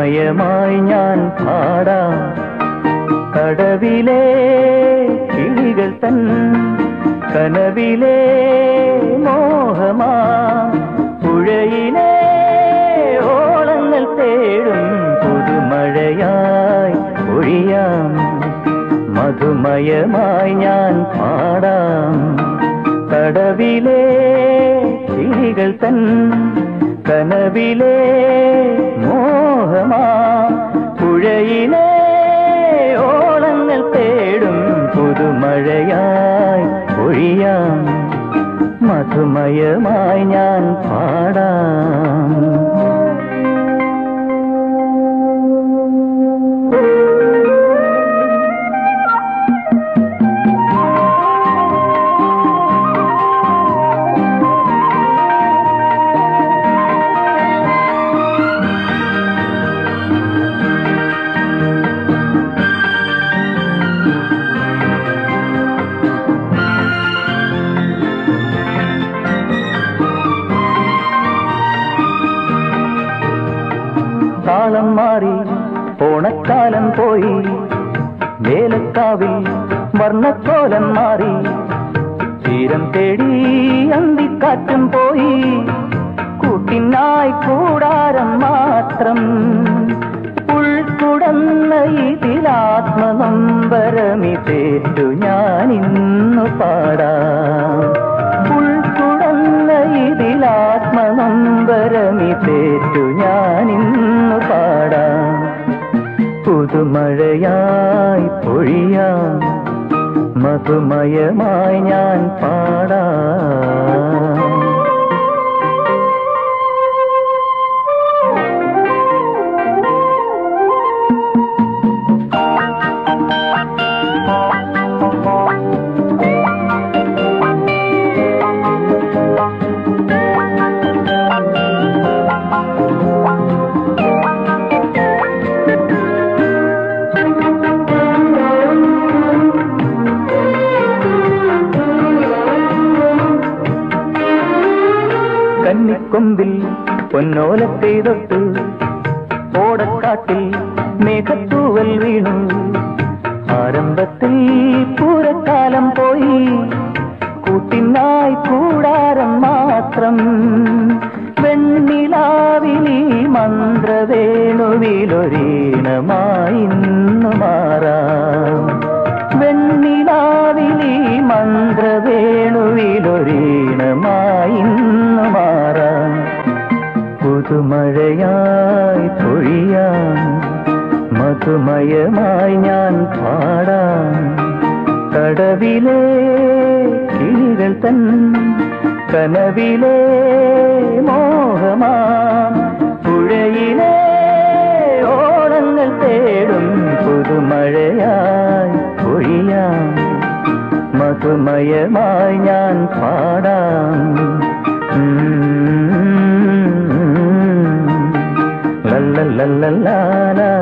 മധുമയമായി ഞാൻ പാടാം കടവിലെ കിളികൾ തൻ കനവിലെ മോഹമാ പുഴയിലെ ഓളങ്ങൾ തേടും പുതുമഴയായി ഒഴിയാം മധുമയമായി ഞാൻ പാടാം കടവിലെ കിളികൾ തൻ കനവിലെ മോഹമാ പുഴയിലെ ഓളങ്ങൾ തേടും പുതുമഴയായി ഒഴിയാം മധുമയമായി ഞാൻ പാടാം താളം മാറി ഓണക്കാലം പോയി വേലക്കാവിൽ വർണ്ണക്കോലം മാറി തീരം തേടി അന്തിക്കാറ്റും പോയി കൂട്ടിനായി കൂടാരം മാത്രം ഉൾക്കുടന്ന ഇതിലാത്മനമ്പരമി തേറ്റു ഞാൻ ഇന്നു പാടാം ഉൾക്കുടന്ന ഇതിലാത്മനമ്പരമി തേറ്റു ഞാൻ ഇന്നു പാടാം പുതുമഴയായി പൊഴിയാം മധുമയമായി ഞാൻ പാടാം കന്നിക്കൊമ്പിൽ പൊന്നോലത്തെ തൊട്ട് ഓടക്കാട്ടിൽ മേഘത്തൂവൽ വീണു ആരംഭത്തിൽ പൂരക്കാലം പോയി കൂട്ടിനായി കൂടാരം മാത്രം വെണ്ണിലാവിലി മന്ത്രവേണുവിലൊരീണമായി ഇന്നു മാറാം വെണ്ണിലാവിലി മന്ത്രവേണുവിലൊരീണമായി ഇന്നു മാറാം പുതുമഴയായി പൊഴിയാം മധുമയമായി ഞാൻ പാടാം കടവിലെ കിളികൾ തൻ കനവിലെ മോഹമാം പുഴയിലെ ഓളങ്ങൾ തേടും പുതുമഴയായി പൊഴിയാം മധുമയമായി ഞാൻ പാടാം ഉം. ലല്ലല്ലല്ലലാലാ